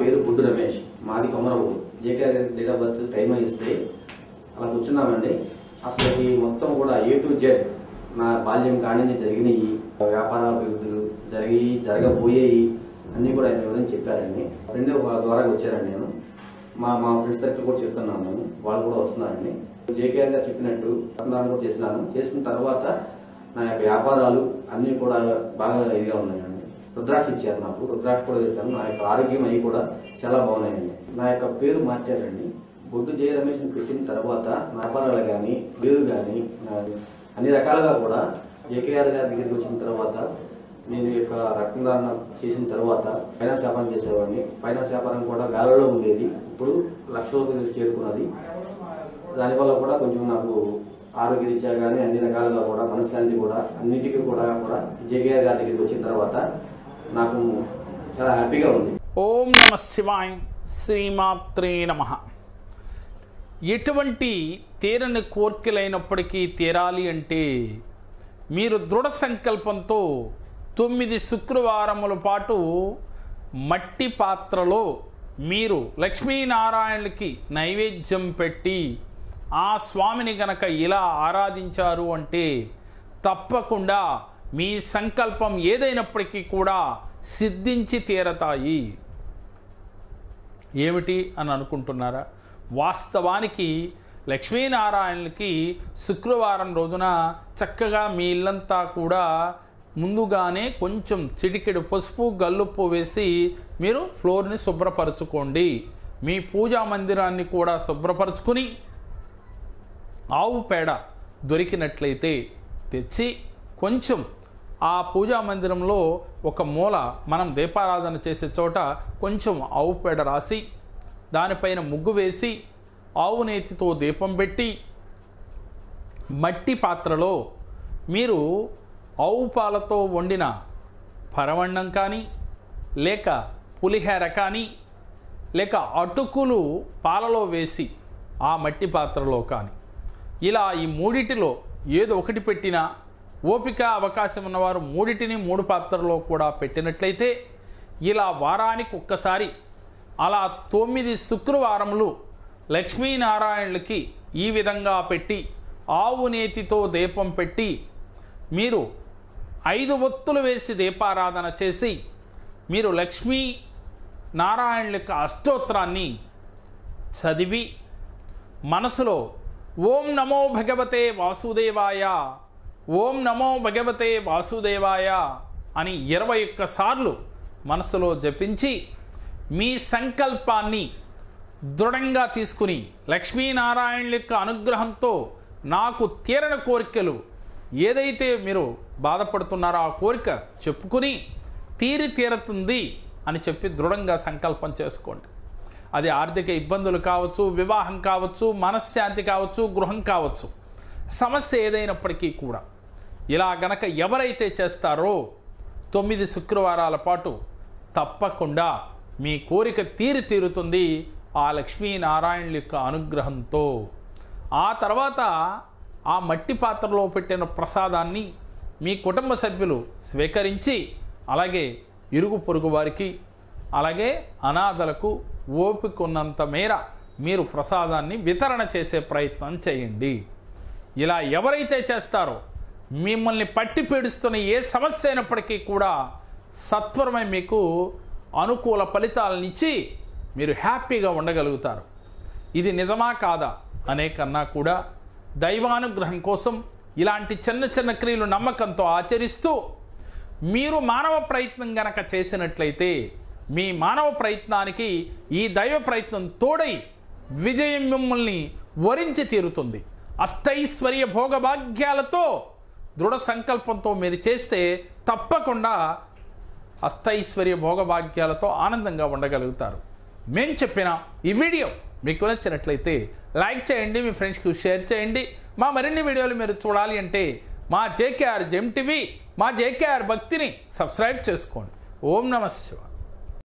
పేరు గుడ్డు రమేష్ మాది Komaravuru JK date of birth time ఇస్తే అలా కూర్చున్నామండి అసలు ఈ మొత్తం కూడా ఏ టు జెడ్ నా బాల్యం కాడి నుంచి జరిగినాయి వ్యాపార అభివృద్ధులు జరిగి జరగబోయేవి అన్నీ కూడా ఆయన వివరించి చెప్పారండి ఫ్రెండ్ వాళ్ళ ద్వారా వచ్చారండి నేను మా మా ఫ్రెండ్స్ దగ్గర కూడా చెప్తున్నాను నేను వాళ్ళు కూడా వస్తున్నారండి జేకేఆర్ గారు చెప్పినట్టు రత్నాలు కూడా చేసినాను చేసిన తర్వాత నా యొక్క వ్యాపారాలు అన్నీ కూడా బాగా ఇదిగా ఉన్నాయండి రుద్రాక్ష ఇచ్చారు నాకు రుద్రాక్ష కూడా చేశాను నా యొక్క ఆరోగ్యం అవి కూడా చాలా బాగున్నాయండి నా యొక్క పేరు మార్చారండి బొడ్డు జయ రమేష్ పెట్టిన తర్వాత నా వ్యాపారాలు కానీ పేరు కానీ అన్ని రకాలుగా కూడా జేకేఆర్ గారి దగ్గరికి వచ్చిన తర్వాత నేను ఈ యొక్క రక్తదాన చేసిన తర్వాత ఫైనాన్స్ వ్యాపారం చేసేవాడిని ఫైనాన్స్ వ్యాపారం కూడా గాలిలో ఉండేది ఇప్పుడు లక్షలకు చేరుకున్నది దానివల్ల కూడా కొంచెం నాకు ఆరోగ్య రీత్యా కానీ అన్ని రకాలుగా కూడా మనశ్శాంతి కూడా అన్నిటికీ కూడా కూడా జేకేఆర్ గారి దగ్గరికి వచ్చిన తర్వాత నాకు చాలా హ్యాపీగా ఉంది ఓం నమ శివాయ శ్రీమాత్రే నమ ఎటువంటి తీరని కోర్కెలైనప్పటికీ తీరాలి అంటే మీరు దృఢ సంకల్పంతో తొమ్మిది శుక్రవారముల పాటు మట్టి పాత్రలో మీరు లక్ష్మీనారాయణులకి నైవేద్యం పెట్టి ఆ స్వామిని గనక ఇలా ఆరాధించారు అంటే తప్పకుండా మీ సంకల్పం ఏదైనప్పటికీ కూడా సిద్ధించి తీరతాయి ఏమిటి అని అనుకుంటున్నారా వాస్తవానికి లక్ష్మీనారాయణులకి శుక్రవారం రోజున చక్కగా మీ ఇల్లంతా కూడా ముందుగానే కొంచెం చిటికెడు పసుపు గల్లుప్పు వేసి మీరు ఫ్లోర్ని శుభ్రపరచుకోండి మీ పూజా మందిరాన్ని కూడా శుభ్రపరచుకుని ఆవు పేడ దొరికినట్లయితే తెచ్చి కొంచెం ఆ పూజా మందిరంలో ఒక మూల మనం దీపారాధన చేసే చోట కొంచెం ఆవు పేడ రాసి దానిపైన ముగ్గు వేసి ఆవు నేతితో దీపం పెట్టి మట్టి పాత్రలో మీరు ఆవు పాలతో వండిన పరవన్నం కానీ లేక పులిహేర కానీ లేక అటుకులు పాలలో వేసి ఆ మట్టి పాత్రలో కానీ ఇలా ఈ మూడిటిలో ఏదో ఒకటి పెట్టినా ఓపిక అవకాశం ఉన్నవారు మూడిటిని మూడు పాత్రలో కూడా పెట్టినట్లయితే ఇలా వారానికి ఒక్కసారి అలా తొమ్మిది శుక్రవారములు లక్ష్మీనారాయణులకి ఈ విధంగా పెట్టి ఆవు నేతితో దీపం పెట్టి మీరు ఐదు ఒత్తులు వేసి దీపారాధన చేసి మీరు లక్ష్మీ నారాయణుల యొక్క అష్టోత్తరాన్ని చదివి మనసులో ఓం నమో భగవతే వాసుదేవాయ ఓం నమో భగవతే వాసుదేవాయ అని ఇరవై ఒక్క సార్లు మనసులో జపించి మీ సంకల్పాన్ని దృఢంగా తీసుకుని లక్ష్మీనారాయణుల యొక్క అనుగ్రహంతో నాకు తీరని కోరికలు ఏదైతే మీరు బాధపడుతున్నారో ఆ కోరిక చెప్పుకుని తీరి తీరుతుంది అని చెప్పి దృఢంగా సంకల్పం చేసుకోండి అది ఆర్థిక ఇబ్బందులు కావచ్చు వివాహం కావచ్చు మనశ్శాంతి కావచ్చు గృహం కావచ్చు సమస్య ఏదైనప్పటికీ కూడా ఇలా గనక ఎవరైతే చేస్తారో తొమ్మిది శుక్రవారాల పాటు తప్పకుండా మీ కోరిక తీరి తీరుతుంది ఆ లక్ష్మీనారాయణుల యొక్క అనుగ్రహంతో ఆ తర్వాత ఆ మట్టి పాత్రలో పెట్టిన ప్రసాదాన్ని మీ కుటుంబ సభ్యులు స్వీకరించి అలాగే ఇరుగు పొరుగు వారికి అలాగే అనాథలకు ఓపిక ఉన్నంత మేర మీరు ప్రసాదాన్ని వితరణ చేసే ప్రయత్నం చేయండి ఇలా ఎవరైతే చేస్తారో మిమ్మల్ని పట్టి పీడిస్తున్న ఏ సమస్య అయినప్పటికీ కూడా సత్వరమై మీకు అనుకూల ఫలితాలనిచ్చి మీరు హ్యాపీగా ఉండగలుగుతారు ఇది నిజమా కాదా అనే కన్నా కూడా దైవానుగ్రహం కోసం ఇలాంటి చిన్న చిన్న క్రియలు నమ్మకంతో ఆచరిస్తూ మీరు మానవ ప్రయత్నం గనక చేసినట్లయితే మీ మానవ ప్రయత్నానికి ఈ దైవ ప్రయత్నం తోడై విజయం మిమ్మల్ని వరించి తీరుతుంది అష్టైశ్వర్య భోగభాగ్యాలతో దృఢ సంకల్పంతో మీరు చేస్తే తప్పకుండా అష్టైశ్వర్య భోగభాగ్యాలతో ఆనందంగా ఉండగలుగుతారు మేము చెప్పిన ఈ వీడియో మీకు నచ్చినట్లయితే లైక్ చేయండి మీ ఫ్రెండ్స్కి షేర్ చేయండి మా మరిన్ని వీడియోలు మీరు చూడాలి అంటే మా జేకేఆర్ జెమ్ టీవీ మా జేకేఆర్ భక్తిని సబ్స్క్రైబ్ చేసుకోండి ఓం నమ శివాయ